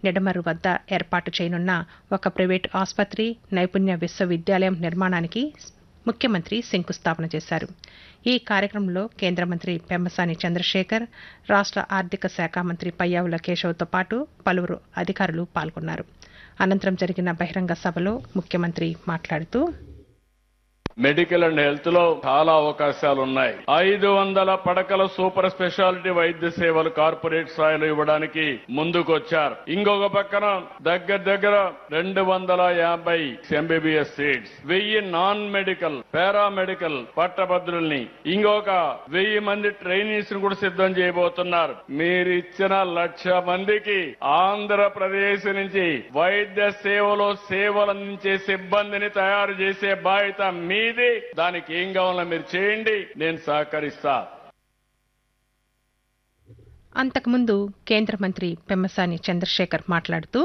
నిడమరు వద్ద ఏర్పాటు చేయనున్న ఒక ప్రైవేటు ఆసుపత్రి నైపుణ్య విశ్వవిద్యాలయం నిర్మాణానికి ముఖ్యమంత్రి శంకుస్థాపన చేశారు ఈ కార్యక్రమంలో కేంద్ర మంత్రి పెమ్మసాని చంద్రశేఖర్ రాష్ట ఆర్థిక శాఖ మంత్రి పయ్యావుల కేశవ్తో పాటు పలువురు అధికారులు పాల్గొన్నారు అనంతరం జరిగిన బహిరంగ సభలో ముఖ్యమంత్రి మాట్లాడుతూ మెడికల్ అండ్ హెల్త్ లో చాలా అవకాశాలు ఉన్నాయి ఐదు వందల పడకల సూపర్ స్పెషాలిటీ వైద్య సేవలు కార్పొరేట్ స్థాయిలో ఇవ్వడానికి ముందుకొచ్చారు ఇంకొక పక్కన దగ్గర దగ్గర రెండు వందల యాభై ఎంబీబీఎస్ సీట్స్ వెయ్యి నాన్ మెడికల్ పారామెడికల్ పట్టభద్రుల్ని ఇంకొక వెయ్యి మంది ట్రైనీస్ ని కూడా సిద్ధం చేయబోతున్నారు మీరు ఇచ్చిన లక్ష మందికి ఆంధ్రప్రదేశ్ నుంచి వైద్య సేవలో సేవలు అందించే సిబ్బందిని తయారు చేసే బాధ్యత మీది దానికి ఏం కావాలో మీరు చేయండి నేను సహకరిస్తా అంతకుముందు కేంద్ర మంత్రి పెమ్మసాని చంద్రశేఖర్ మాట్లాడుతూ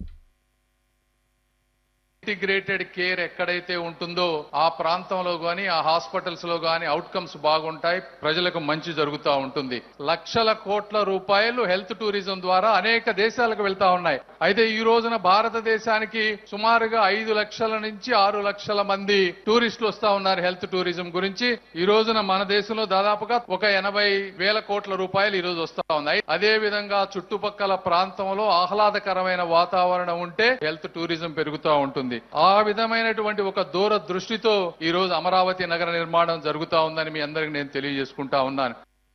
ఇంటిగ్రేటెడ్ కేర్ ఎక్కడైతే ఉంటుందో ఆ ప్రాంతంలో గాని ఆ హాస్పిటల్స్ లో గాని అవుట్కమ్స్ బాగుంటాయి ప్రజలకు మంచి జరుగుతూ ఉంటుంది లక్షల కోట్ల రూపాయలు హెల్త్ టూరిజం ద్వారా అనేక దేశాలకు వెళ్తా ఉన్నాయి అయితే ఈ రోజున భారతదేశానికి సుమారుగా ఐదు లక్షల నుంచి ఆరు లక్షల మంది టూరిస్టులు వస్తా ఉన్నారు హెల్త్ టూరిజం గురించి ఈ రోజున మన దేశంలో దాదాపుగా ఒక ఎనభై వేల కోట్ల రూపాయలు ఈ రోజు వస్తా ఉన్నాయి అదే విధంగా చుట్టుపక్కల ప్రాంతంలో ఆహ్లాదకరమైన వాతావరణం ఉంటే హెల్త్ టూరిజం పెరుగుతూ ఉంటుంది ఆ విధమైనటువంటి ఒక దూర దృష్టితో ఈ రోజు అమరావతి నగర నిర్మాణం జరుగుతా ఉందని మీ అందరికి నేను తెలియజేసుకుంటా ఉన్నాను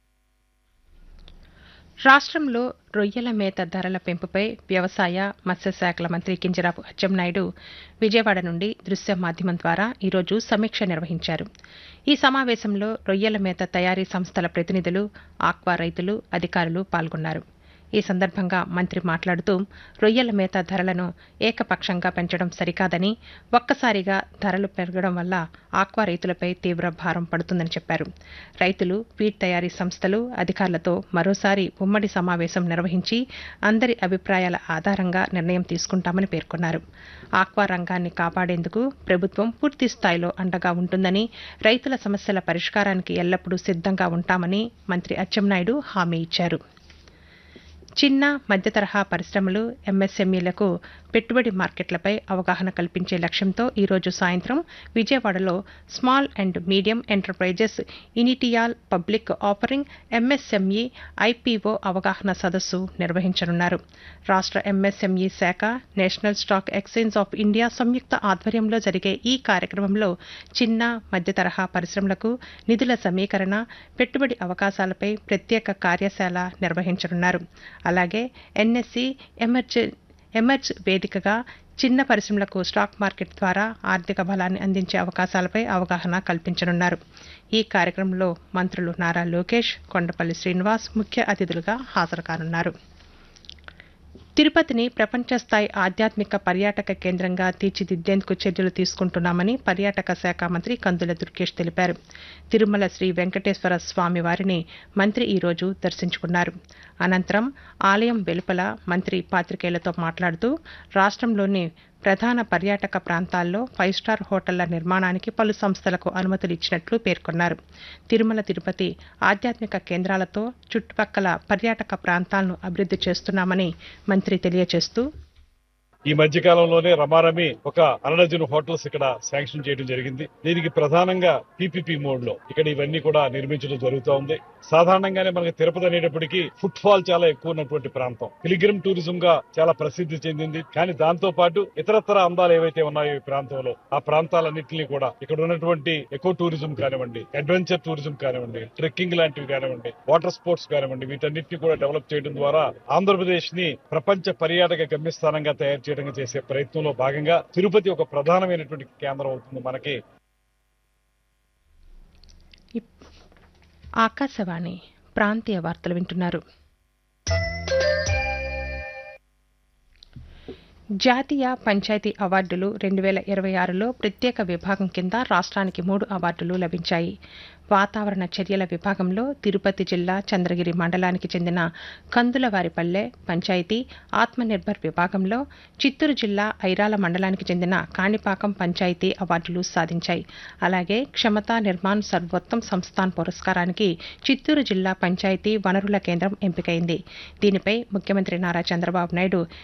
రాష్ట్రంలో రొయ్యల మేత ధరల పెంపుపై వ్యవసాయ మత్స్యశాఖల మంత్రి కింజరాపు అచ్చెన్నాయుడు విజయవాడ నుండి దృశ్య మాధ్యమం ద్వారా ఈరోజు సమీక్ష నిర్వహించారు ఈ సమావేశంలో రొయ్యల మేత తయారీ సంస్థల ప్రతినిధులు ఆక్వా రైతులు అధికారులు పాల్గొన్నారు ఈ సందర్భంగా మంత్రి మాట్లాడుతూ రొయ్యల మేత ధరలను ఏకపక్షంగా పెంచడం సరికాదని ఒక్కసారిగా ధరలు పెరగడం వల్ల ఆక్వా రైతులపై తీవ్ర భారం పడుతుందని చెప్పారు రైతులు ఫీడ్ తయారీ సంస్థలు అధికారులతో మరోసారి ఉమ్మడి సమావేశం నిర్వహించి అందరి అభిప్రాయాల ఆధారంగా నిర్ణయం తీసుకుంటామని పేర్కొన్నారు ఆక్వా రంగాన్ని కాపాడేందుకు ప్రభుత్వం పూర్తి స్థాయిలో అండగా ఉంటుందని రైతుల సమస్యల పరిష్కారానికి ఎల్లప్పుడూ సిద్ధంగా ఉంటామని మంత్రి అచ్చెన్నాయుడు హామీ ఇచ్చారు చిన్న మధ్య తరహా పరిశ్రమలు ఎంఎస్ఎంఈలకు పెట్టుబడి మార్కెట్లపై అవగాహన కల్పించే లక్ష్యంతో ఈరోజు సాయంత్రం విజయవాడలో small and medium enterprises initial public offering MSME IPO అవగాహన సదస్సు నిర్వహించనున్నారు రాష్ట్ర ఎంఎస్ఎంఈ శాఖ national stock exchange of India సంయుక్త ఆధ్వర్యంలో జరిగే ఈ కార్యక్రమంలో చిన్న మధ్య తరహా పరిశ్రమలకు నిధుల సమీకరణ పెట్టుబడి అవకాశాలపై ప్రత్యేక కార్యశాల నిర్వహించనున్నారు అలాగే ఎన్ఎస్సి ఎమర్జ్ ఎమర్జ్ వేదికగా చిన్న పరిశ్రమలకు స్టాక్ మార్కెట్ ద్వారా ఆర్థిక బలాన్ని అందించే అవకాశాలపై అవగాహన కల్పించనున్నారు ఈ కార్యక్రమంలో మంత్రులు నారా లోకేష్ కొండపల్లి శ్రీనివాస్ ముఖ్య అతిథులుగా హాజరు కానున్నారు తిరుపతిని ప్రపంచ స్థాయి ఆధ్యాత్మిక పర్యాటక కేంద్రంగా తీర్చిదిద్దేందుకు చర్యలు తీసుకుంటున్నామని పర్యాటక శాఖ మంత్రి కందుల దుర్గేష్ తెలిపారు తిరుమల శ్రీ వెంకటేశ్వర స్వామి వారిని మంత్రి ఈరోజు దర్శించుకున్నారు అనంతరం ఆలయం వెలుపల మంత్రి పాత్రికేయులతో మాట్లాడుతూ రాష్ట్రంలోని ప్రధాన పర్యాటక ప్రాంతాల్లో ఫైవ్ స్టార్ హోటళ్ల నిర్మాణానికి పలు సంస్థలకు అనుమతులు ఇచ్చినట్లు పేర్కొన్నారు తిరుమల తిరుపతి ఆధ్యాత్మిక కేంద్రాలతో చుట్టుపక్కల పర్యాటక ప్రాంతాలను అభివృద్ధి చేస్తున్నామని మంత్రి తెలియజేస్తూ ఈ మధ్య కాలంలోనే రమారమి ఒక అరడజన్ హోటల్స్ ఇక్కడ శాంక్షన్ చేయడం జరిగింది దీనికి ప్రధానంగా పీపీపీ మోడ్ లో ఇక్కడ ఇవన్నీ కూడా నిర్మించడం జరుగుతూ ఉంది సాధారణంగానే మనకి తిరుపతి అనేటప్పటికీ ఫుట్ ఫాల్ చాలా ఎక్కువ ఉన్నటువంటి ప్రాంతం పిలిగ్రిమ్ టూరిజం గా చాలా ప్రసిద్ధి చెందింది కానీ దాంతో పాటు ఇతరత్ర అందాలు ఏవైతే ఉన్నాయో ఈ ప్రాంతంలో ఆ ప్రాంతాలన్నింటినీ కూడా ఇక్కడ ఉన్నటువంటి ఎకో టూరిజం కానివ్వండి అడ్వెంచర్ టూరిజం కానివ్వండి ట్రెక్కింగ్ లాంటివి కానివ్వండి వాటర్ స్పోర్ట్స్ కానివ్వండి వీటన్నిటిని కూడా డెవలప్ చేయడం ద్వారా ఆంధ్రప్రదేశ్ ని ప్రపంచ పర్యాటక గమ్యస్థానంగా తయారు చేయడం చేసే ప్రయత్నంలో భాగంగా తిరుపతి ఒక ప్రధానమైనటువంటి కేంద్రం అవుతుంది మనకి ఆకాశవాణి ప్రాంతీయ వార్తలు వింటున్నారు జాతీయ పంచాయతీ అవార్డులు రెండు వేల ఇరవై ఆరులో ప్రత్యేక విభాగం కింద రాష్ట్రానికి మూడు అవార్డులు లభించాయి వాతావరణ చర్యల విభాగంలో తిరుపతి జిల్లా చంద్రగిరి మండలానికి చెందిన కందులవారిపల్లె పంచాయతీ ఆత్మనిర్భర్ విభాగంలో చిత్తూరు జిల్లా ఐరాల మండలానికి చెందిన కాణిపాకం పంచాయతీ అవార్డులు సాధించాయి అలాగే క్షమతా నిర్మాణ్ సర్వోత్తమ్ సంస్థాన్ పురస్కారానికి చిత్తూరు జిల్లా పంచాయతీ వనరుల కేంద్రం ఎంపికైంది దీనిపై ముఖ్యమంత్రి నారా చంద్రబాబు నాయుడు